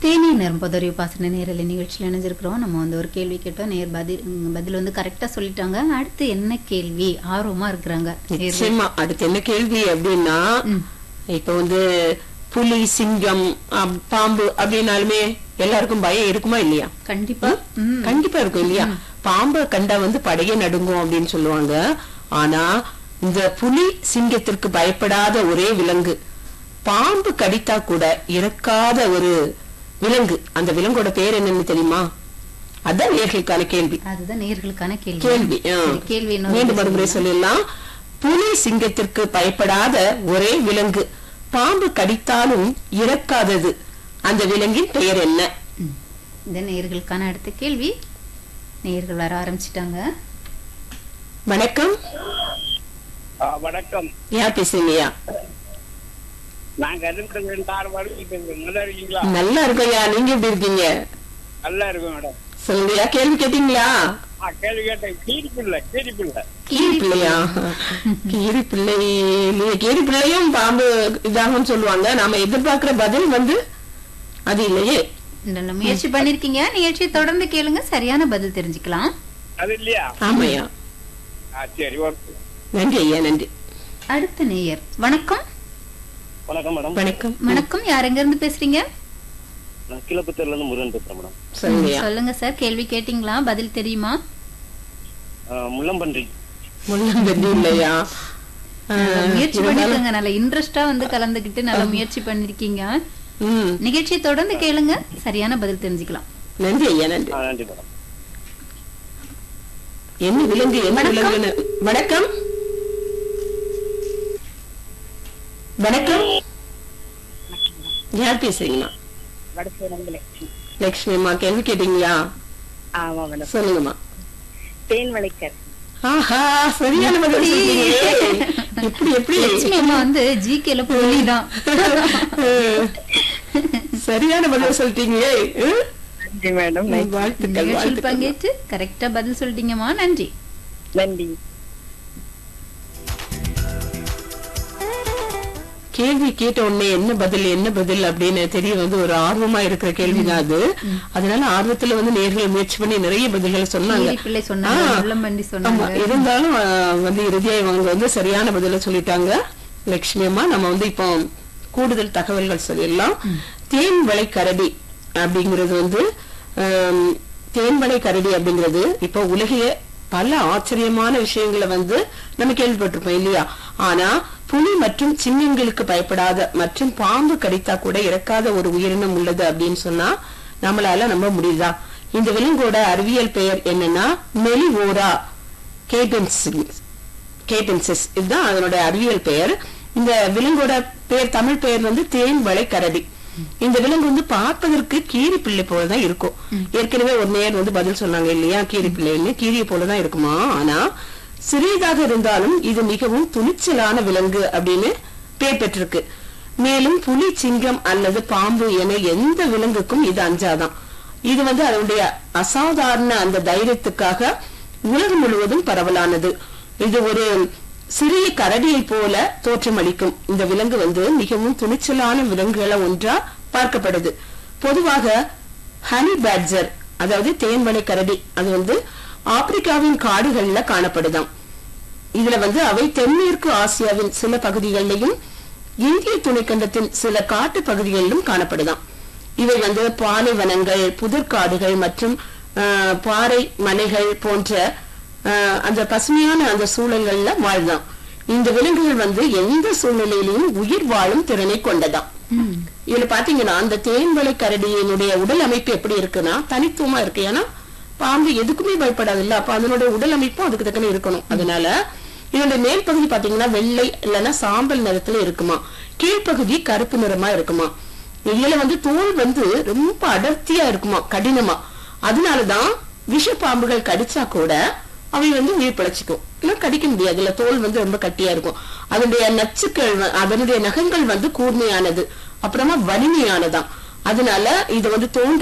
தேனி நெரும்பதொரு பாசன நேரலை நிகழ்ச்சியில் இணைஞ்சிருக்கிறோம் நம்ம வந்து ஒரு கேள்வி கேட்டோம் நேர் பதில் உம், பதில் வந்து கரெக்டா சொல்லிட்டாங்க அடுத்து என்ன கேள்வி ஆர்வமா இருக்கிறாங்க நேர்கள். நிச்சயமா அடுத்து என்ன கேள்வி அப்படின்னா இப்ப வந்து புலி சிங்கம் அம், பாம்பு அப்படின்னாலுமே எல்லாருக்கும் பயம் இருக்குமா இல்லையா கண்டிப்பா ம். கண்டிப்பா இருக்கும் இல்லையா பாம்பை கண்டா வந்து படையே நடுங்கும் அப்படின்னு சொல்லுவாங்க ஆனா இந்த புலி சிங்கத்திற்கு பயப்படாத ஒரே விலங்கு பாம்பு கடித்தா கூட இறக்காத ஒரு விலங்கு அந்த விலங்கோட பேர் என்னன்னு தெரியுமா அதான் நேர்களுக்கான கேள்வி அதுதான் நேர்களுக்கான கேள்வி கேள்வி ஆ. சரி, கேள்வி என்ன மீண்டும் மறுமுறை சொல்லிடலாம் புலி சிங்கத்திற்கு பயப்படாத ஒரே விலங்கு பாம்பு கடித்தாலும் இறக்காதது அந்த விலங்கின் பெயர் என்ன இந்த நேர்களுக்கான அடுத்த கேள்வி நேர்கள் வர ஆரம்பிச்சிட்டாங்க வணக்கம் ஆ, வணக்கம் யார் பேசுறீங்கய்யா நாங்க அரும்புடன் ஆறு வருஷத்துக்கு இருக்கோம். நல்லா இருக்கீங்களா நல்லா இருக்கோம்யா நீங்க எப்படி இருக்கீங்க நல்லா இருக்கும் மேடம் சொல்லுங்கய்யா கேள்வி கேட்டீங்களா ஆ கேள்வி கேட்டேன் கீரி பிள்ளை கீரி பிள்ளை கீரி பிள்ளையா கீரி பிள்ளை நீங்க கீரி பிள்ளையும் பாம்பு இதாகும் சொல்லுவாங்க நாம எதிர்பார்க்கிற பதில் வந்து அது இல்லையே நல்ல முயற்சி பண்ணிருக்கீங்க நிகழ்ச்சியை தொடர்ந்து கேளுங்க சரியான பதில் தெரிஞ்சுக்கலாம் அது இல்லையா ஆமாய்யா ஆ சரி ஓகே நன்றி ஐயா நன்றி அடுத்த நேயர் வணக்கம் வணக்கம் மேடம் வணக்கம் வணக்கம் யார் எங்க இருந்து பேசுறீங்க நான் கீழப்பத்தூர்ல இருந்து முருகன் பேசுறேன் மேடம் சொல்லுங்கய்யா சொல்லுங்க சார் கேள்வி கேட்டீங்களா பதில் தெரியுமா முள்ளம்பன்றி முள்ளம்பன்றி இல்லையா நல்லா ஆஹ், முயற்சி இருந்தாலும்- பண்ணிருக்கங்க நல்ல இன்ட்ரெஸ்டா வந்து கலந்துகிட்டு நல்ல முயற்சி பண்ணிருக்கீங்க ம், நிகழ்ச்சியை தொடர்ந்து கேளுங்க சரியான பதில் தெரிஞ்சுக்கலாம் நன்றி ஐயா நன்றி நன்றி மேடம் என்ன விலங்கு என்ன வணக்கம். விலங்குன்னு வணக்கம் வணக்கம் யார் பேசுறீங்கம்மா லட்சுமி அம்மா கேள்வி கேட்டீங்களா ஆமா மேடம் சொல்லுங்கம்மா தேன் வளைக்கர் ஆஹா சரியான பதில் சொல்றீங்களே. எப்படி எப்படி லட்சுமி அம்மா வந்து ஜிகேல புலிதான் சரியான பதில் சொல்லிட்டீங்களே ம்? நன்றி மேடம் வாழ்த்துக்கள் நிகழ்ச்சியில் வாழ்த்துக்கள் பங்கேற்று கரெக்டா பதில் சொல்லிட்டீங்கம்மா நன்றி நன்றி கேள்வி கேட்ட உடனே என்ன பதில் என்ன பதில் அப்படின்னு தெரிய வந்து ஒரு ஆர்வமா இருக்கிற கேள்விதான் அது அதனால ஆர்வத்துல வந்து நேர்கள் முயற்சி பண்ணி நிறைய பதில்களை சொன்னாங்க கீரி பிள்ளை சொன்னாங்க ஆ. முள்ளம்பன்றி ஆமா சொன்னாங்க இருந்தாலும் ஆ, வந்து இறுதியா இவங்க வந்து சரியான பதில சொல்லிட்டாங்க லட்சுமி அம்மா நம்ம வந்து இப்போ கூடுதல் தகவல்கள் சொல்லிடலாம் தேன்வளை கரடி அப்படிங்கிறது வந்து ஆம், தேன்வளை கரடி அப்படிங்கிறது இப்போ உலகிய பல ஆச்சரியமான விஷயங்களை வந்து நம்ம கேள்விப்பட்டிருப்போம் இல்லையா ஆனா புலி மற்றும் சிங்கங்களுக்கு பயப்படாத மற்றும் பாம்பு கடித்தா கூட இறக்காத ஒரு உயிரினம் உள்ளது அப்படின்னு சொன்னா நம்மளால நம்ப முடியுதா இந்த விலங்கோட அறிவியல் பெயர் என்னன்னா மெலிவோரா கேபென்சிஸ் கேபென்சிஸ் இதுதான் அதனுடைய அறிவியல் பெயர் இந்த விலங்கோட பெயர் தமிழ் பெயர் வந்து தேன் வளை கரடி இந்த விலங்கு வந்து பார்ப்பதற்கு கீரி பிள்ளை போலதான் இருக்கும் ஏற்கனவே ஒரு நேர் வந்து பதில் சொன்னாங்க இல்லையா கீரி பிள்ளைன்னு கீரியை போலதான் இருக்குமா ஆனா சிறியதாக இருந்தாலும் இது மிகவும் துணிச்சலான விலங்கு அப்படின்னு பேர் பெற்றிருக்கு மேலும் புலி சிங்கம் அல்லது பாம்பு என எந்த விலங்குக்கும் இது அஞ்சாதான் இது வந்து அதனுடைய அசாதாரண அந்த தைரியத்துக்காக உலகம் முழுவதும் பரவலானது இது ஒரு சிறிய கரடியை போல தோற்றமளிக்கும் இந்த விலங்கு வந்து மிகவும் துணிச்சலான விலங்குகள ஒன்றா பார்க்கப்படுது பொதுவாக ஹனி பேட்ஜர் அதாவது தேன்வளை கரடி அது வந்து ஆப்பிரிக்காவின் காடுகள்ல காணப்படுதாம் இதுல வந்து அவை தென்மேற்கு ஆசியாவின் சில பகுதிகளிலும் இந்திய துணைக்கண்டத்தின் சில காட்டு பகுதிகளிலும் காணப்படுதாம் இவை வந்து பாலைவனங்கள் புதற்காடுகள் மற்றும் ஆஹ், பாறை மலைகள் போன்ற ஆஹ், அந்த பசுமையான அந்த சூழல்கள்ல வாழ்தாம் இந்த விலங்குகள் வந்து எந்த சூழ்நிலையிலும் உயிர் வாழும் திறனை கொண்டதாம் இதுல பாத்தீங்கன்னா அந்த தேன்வளை கரடியினுடைய உடல் அமைப்பு எப்படி இருக்குன்னா தனித்துவமா இருக்கு ஏன்னா பாம்பு எதுக்குமே பயப்படாது இல்ல அப்ப அதனுடைய உடல் அமைப்பும் அதுக்கு தக்கன இருக்கணும் அதனால இதனுடைய மேல் பகுதி பாத்தீங்கன்னா வெள்ளை இல்லைன்னா சாம்பல் நிறத்துல இருக்குமா கீழ்ப்பகுதி கருப்பு நிறமா இருக்குமா இதுல வந்து தோல் வந்து ரொம்ப அடர்த்தியா இருக்குமா கடினமா அதனாலதான் விஷ பாம்புகள் கடிச்சா கூட அவை வந்து உயிர் பிழைச்சிக்கும் இல்ல கடிக்க முடியாது இல்ல தோல் வந்து ரொம்ப கட்டியா இருக்கும் அதனுடைய நச்சுக்கள் வ- அதனுடைய நகங்கள் வந்து கூர்மையானது அப்புறமா வலிமையானதாம் அதனால இது வந்து தோன்றி